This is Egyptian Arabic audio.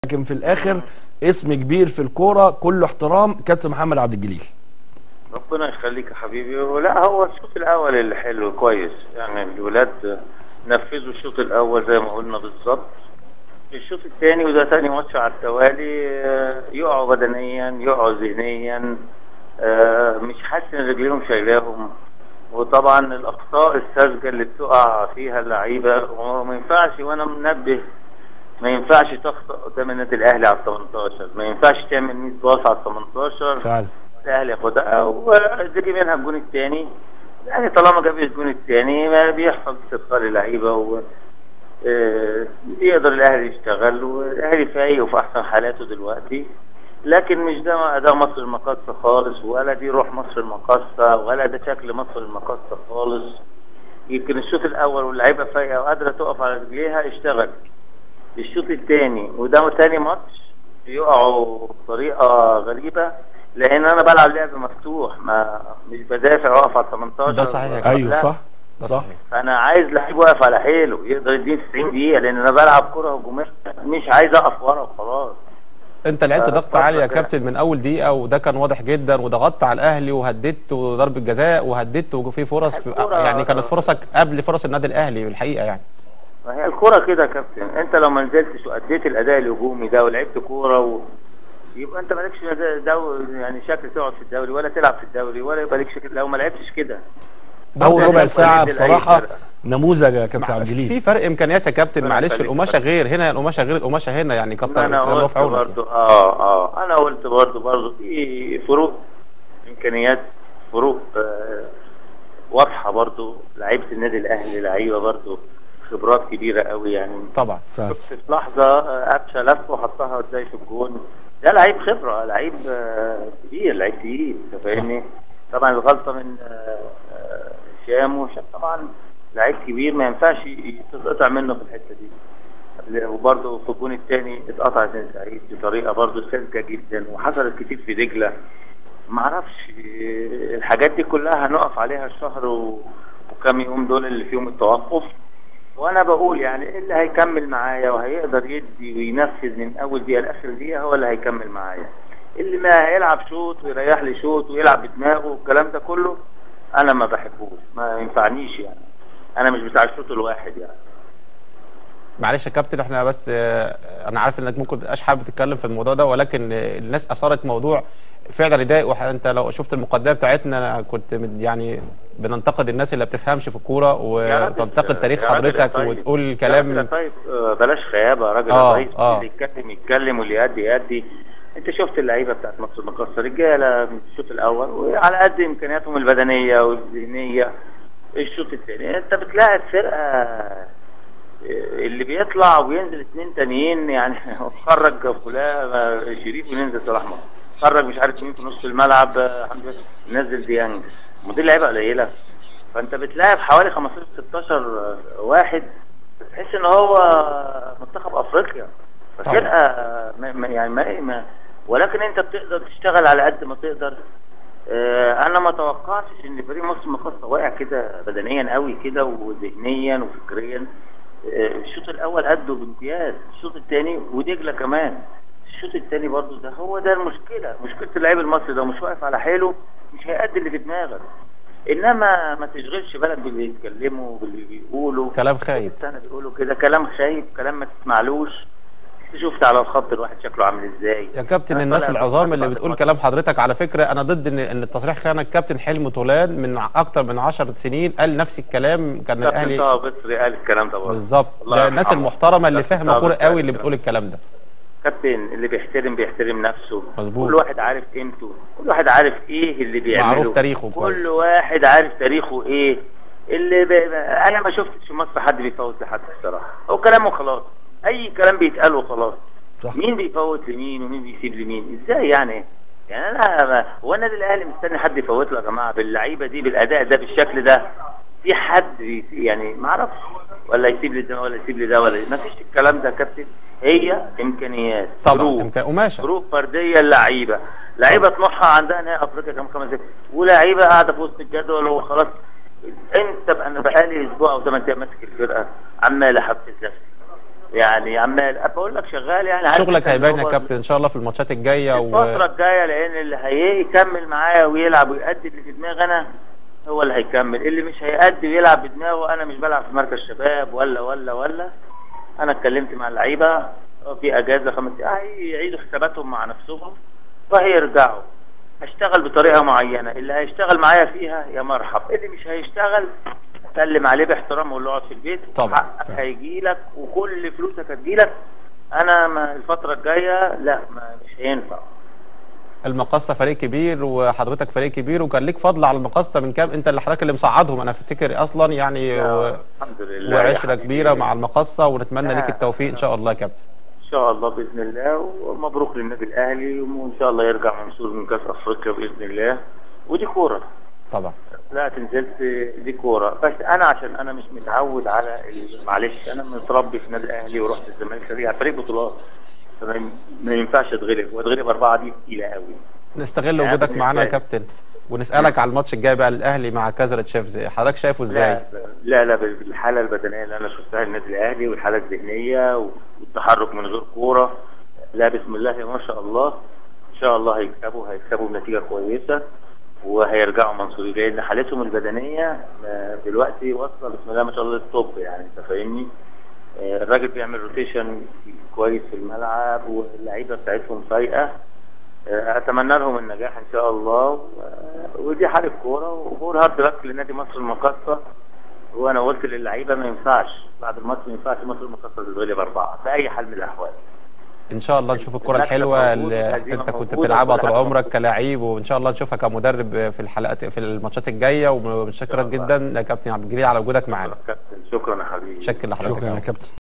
لكن في الاخر اسم كبير في الكوره كله احترام كابتن محمد عبد الجليل ربنا يخليك يا حبيبي ولا هو الشوط الاول اللي حلو كويس يعني الولاد نفذوا الشوط الاول زي ما قلنا بالظبط الشوط الثاني وده ثاني ماتش على التوالي آه، يقعوا بدنيا يقعوا ذهنيا آه، مش حاسس ان رجليهم شايلاهم وطبعا الاخطاء الساذجه اللي بتقع فيها اللعيبه وما ينفعش وانا منبه ما ينفعش تخطئ قدام النادي الاهلي على ال 18 ما ينفعش تعمل 100 باص على ال 18 فعلا الاهلي ياخدها وتجي منها الجون الثاني يعني طالما جاب الجون الثاني ما بيحصل استثقال اللعيبه و آه، يقدر الاهلي يشتغل والاهلي فايق وفي احسن حالاته دلوقتي لكن مش ده اداء مصر المقاصه خالص ولا دي روح مصر المقاصه ولا ده شكل مصر المقاصه خالص يمكن الشوط الاول واللعيبه فايقه وقادره تقف على رجليها اشتغل الشوط الثاني وده ثاني ماتش يقعوا بطريقه غريبه لان انا بلعب لعب مفتوح ما مش بدافع واقف على 18 ده صحيح يا كابتن. ايوه لا. صح ده صح صحيح انا عايز لعيب واقف على حيله يقدر يديني 90 دقيقه لان انا بلعب كره هجوميه مش عايز اقف ورا وخلاص انت لعبت آه، ضغط اتفضل عالي يا يا كابتن من اول دقيقه وده كان واضح جدا وضغطت على الاهلي وهددت وضربه جزاء وهددت وفي فرص في الكرة- يعني كانت فرصك قبل فرص النادي الاهلي الحقيقه يعني ما هي الكرة كده يا كابتن انت لو ما نزلتش واديت الاداء الهجومي ده ولعبت كوره و... يبقى انت مالكش دو... يعني شكل تقعد في الدوري ولا تلعب في الدوري ولا يبقى لك شكل لو ما لعبتش كده اول ده ربع كان ساعه قليل لأي بصراحه فرقة. نموذج يا كابتن عبد في الجليل فرق امكانيات يا كابتن ربنا معلش يخليك القماشه فرق. غير هنا القماشه غير القماشه هنا يعني كتر ما انا الله قلت في عونك برضو اه اه انا قلت برضو برضو في فروق امكانيات فروق آه واضحه برضو لعيبه النادي الاهلي لعيبه برضو خبرات كبيره قوي يعني طبعا فعلا. في لحظه آه، قفشه لف وحطها ازاي في الجون ده لعيب خبره لعيب آه، كبير لعيب تقيل أنت فاهمني طبعا الغلطه من آه، آه، هشام وهشام طبعا لعيب كبير ما ينفعش تتقطع منه في الحته دي وبرضه في الجون الثاني اتقطعت من سعيد بطريقه برضه ساذجه جدا وحصلت كتير في دجله ما اعرفش آه، الحاجات دي كلها هنقف عليها الشهر و- وكام يوم دول اللي فيهم التوقف وانا بقول يعني اللي هيكمل معايا وهيقدر يدي وينفذ من اول دقيقه لاخر دقيقه هو اللي هيكمل معايا اللي ما هيلعب شوط ويريح لي شوط ويلعب بدماغه والكلام ده كله انا ما بحبوش ما ينفعنيش يعني انا مش بتاع الشوط الواحد يعني معلش يا كابتن احنا بس اه، انا عارف انك ممكن تبقاش حابب تتكلم في الموضوع ده ولكن اه، الناس اثارت موضوع فعلا يضايق وح- انت لو شفت المقدمه بتاعتنا أنا كنت من- يعني بننتقد الناس اللي ما بتفهمش في الكوره يا راجل- وتنتقد تاريخ يا راجل يا حضرتك طيب. وتقول يا راجل يا كلام طيب آه، بلاش خيابه يا راجل آه، يا ريس آه. اللي يتكلم يتكلم واللي يأدي يأدي انت شفت اللعيبه بتاعت مصر المقاصه رجاله من الشوط الاول وعلى قد امكانياتهم البدنيه والذهنيه الشوط الثاني انت بتلاعب فرقه آه، اللي بيطلع وينزل اثنين تانيين يعني خرج فلان آه، شريف وننزل صلاح مصر خرج مش عارف مين في نص الملعب آه، الحمد لله نزل ديانج ما دي لعيبه قليله فانت بتلاعب حوالي 15 16 واحد تحس ان هو منتخب افريقيا ففرقه ما ما- يعني ما, ما ولكن انت بتقدر تشتغل على قد ما تقدر آه، انا ما توقعتش ان فريق مصر مقاصه واقع كده بدنيا قوي كده وذهنيا وفكريا آه، الشوط الاول ادوا بامتياز الشوط الثاني ودجله كمان الشوط الثاني برضو ده هو ده المشكله مشكله اللعيب المصري ده مش واقف على حيله مش هيأدي اللي في دماغك انما ما تشغلش بالك باللي يتكلموا وباللي بيقولوا كلام خايب انا بيقولوا كده كلام خايب كلام ما تسمعلوش شفت على الخط الواحد شكله عامل ازاي يا كابتن أنا الناس طالع العظام اللي بعد بتقول الماتش. كلام حضرتك على فكره انا ضد ان ان التصريح خانه الكابتن حلمي طولان من اكتر من 10 سنين قال نفس الكلام كان كابتن الاهلي طه بصري قال الكلام ده برضه بالظبط الله ده الناس يرحمه. المحترمه اللي كابتن فاهمه طه كوره بصري قوي قال اللي الكلام بتقول الكلام ده كابتن اللي بيحترم بيحترم نفسه مظبوط. كل واحد عارف قيمته كل واحد عارف ايه اللي بيعمله معروف تاريخه كويس. كل واحد عارف تاريخه ايه اللي ب... انا ما شفتش في مصر حد بيفوت لحد الصراحه هو كلامه خلاص اي كلام بيتقال وخلاص صح. مين بيفوت لمين ومين بيسيب لمين ازاي يعني يعني انا ما- هو النادي الاهلي مستني حد يفوت له يا جماعه باللعيبه دي بالاداء ده بالشكل ده في حد بيسيب يعني ما اعرفش ولا يسيب لي ده ولا يسيب لي ده ولا ما فيش الكلام ده يا كابتن هي امكانيات طبعا فروق. امكان قماشه فروق فرديه اللعيبه لعيبه طموحها عندها نهائي افريقيا كمان خمس سنين ولعيبه قاعده في وسط الجدول وخلاص انت بقى انا بقالي اسبوع او ثمان ايام ماسك الفرقه عمال احفز نفسي يعني عمال بقول لك شغال يعني عارف شغلك أنت اللي هيبان يا هو كابتن ان شاء الله في الماتشات الجايه الفترة و... الجاية لأن اللي هيكمل معايا ويلعب ويأدي اللي في دماغي أنا هو اللي هيكمل اللي مش هيأدي ويلعب بدماغه أنا مش بلعب في مركز شباب ولا ولا ولا أنا اتكلمت مع اللعيبة في أجازة خمس هيعيدوا حساباتهم مع نفسهم وهيرجعوا هشتغل بطريقة معينة اللي هيشتغل معايا فيها يا مرحب اللي مش هيشتغل سلم عليه باحترام وقول له اقعد في البيت طبعا. حقك هيجي لك وكل فلوسك هتجي لك انا ما الفترة الجاية لا ما مش هينفع المقصه فريق كبير وحضرتك فريق كبير وكان ليك فضل على المقصه من كام انت اللي حضرتك اللي مصعدهم انا افتكر اصلا يعني و... الحمد لله يا وعشره حبيبي. كبيره مع المقصه ونتمنى لا. ليك التوفيق ان شاء الله يا كابتن ان شاء الله باذن الله ومبروك للنادي الاهلي وان شاء الله يرجع منصور من كاس افريقيا باذن الله ودي كوره طبعا لا نزلت دي كوره بس انا عشان انا مش متعود على ال- معلش انا متربي في النادي الاهلي ورحت الزمالك فريق فريق بطولات فما ما ينفعش اتغلب واتغلب اربعه دي تقيله قوي نستغل يا وجودك ابني معانا يا إزاي؟ كابتن ونسالك على الماتش الجاي بقى الاهلي مع كازر تشيفز حضرتك شايفه ازاي لا لا لا بالحاله البدنيه اللي انا شفتها النادي الاهلي والحاله الذهنيه والتحرك من غير كوره لا بسم الله ما شاء الله ان شاء الله هيكسبوا هيكسبوا بنتيجه كويسه وهيرجعوا منصورين لان حالتهم البدنيه آه، دلوقتي واصله بسم الله ما شاء الله للطب يعني انت فاهمني آه، الراجل بيعمل روتيشن كويس في الملعب واللعيبه بتاعتهم فايقه آه، اتمنى لهم النجاح ان شاء الله و- ودي حاله كوره وبقول هارد لك لنادي مصر المقاصه وانا قلت للعيبه ما ينفعش بعد الماتش ما ينفعش مصر المقاصه تتغلب اربعه باي حال من الاحوال ان شاء الله نشوف الكره المكسب الحلوه موجود اللي والهزيمة انت كنت موجودة بتلعبها وكل طول حاجة عمرك موجودة. كلاعب وان شاء الله نشوفك كمدرب في الحلقات في الماتشات الجايه ومتشكرك الله. جدا يا كابتن عبد الجليل على وجودك معانا كابتن شكرا يا حبيبي شكرا لحضرتك شكرا يا يا كابتن. كابتن